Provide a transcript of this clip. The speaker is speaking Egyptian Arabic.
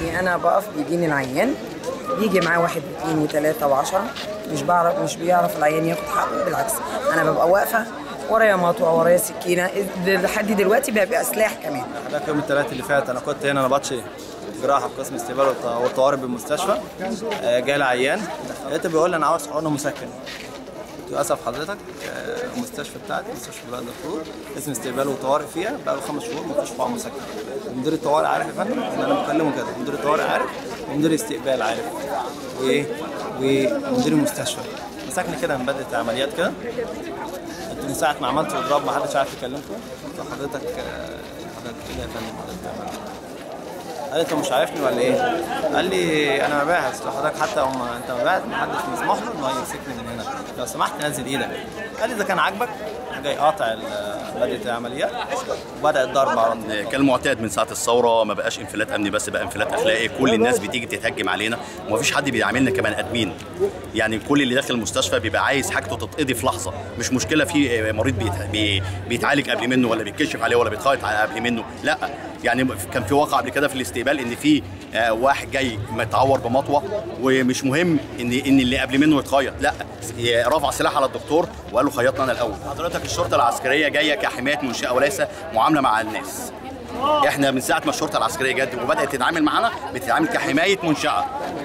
اني انا بقف بيجيني العيان بيجي معاه واحد واثنين وثلاثه وعشرة مش بعرف مش بيعرف العيان ياخد حقه بالعكس انا ببقى واقفه ورايا مطوه ورايا سكينه لحد دلوقتي بقى سلاح كمان حضرتك يوم الثلاث اللي فات انا كنت هنا انا بطشي جراحه في قسم استقبال والط- والطوارئ بالمستشفى آه، جاي العيان لقيته بيقول لي انا عاوز حقنه مسكن قلت له اسف حضرتك آه، المستشفى بتاعتي مستشفى بلاد الدكتور اسم استقبال وطوارئ فيها بقى له خمس شهور ما فيش حقن مسكن مدير الطوارئ عارف يا فندم ان انا بكلمه كده مدير الطوارئ عارف ومدير الاستقبال عارف وايه ومدير المستشفى مسكني كده من بدأت عمليات كده انتوا من ساعه ما عملتوا اضراب ما حدش عارف يكلمكم قلت له حضرتك آه، حضرتك ايه ده يا فندم حضرتك بتعمل إيه؟ قال لي انت مش عارفني ولا ايه؟ قال لي انا مباحث قلت له حضرتك حتى هم انت مباحث محدش مسموح له ان هو يمسكني من هنا لو سمحت نزل ايدك قال لي اذا كان عاجبك جاي قاطع ال- بدأت العمليات وبدأ الضرب على طول كالمعتاد من ساعه الثوره ما بقاش انفلات امني بس بقى انفلات اخلاقي كل الناس بتيجي تتهجم علينا ومفيش حد بيعاملنا كبني ادمين يعني كل اللي داخل المستشفى بيبقى عايز حاجته تتقضي في لحظه مش مشكله في مريض بيت- بي- بيتعالج قبل منه ولا بيتكشف عليه ولا بيتخيط قبل منه لا يعني كان في واقع قبل كده في الاستقبال ان في آه، واحد جاي متعور بمطوه ومش مهم ان ان اللي قبل منه يتخيط لا رفع سلاح على الدكتور وقال له خيطنا انا الاول حضرتك الشرطه العسكريه جايه كحمايه منشاه وليس معامله مع الناس احنا من ساعه ما الشرطه العسكريه جت وبدات تتعامل معانا بتتعامل كحمايه منشاه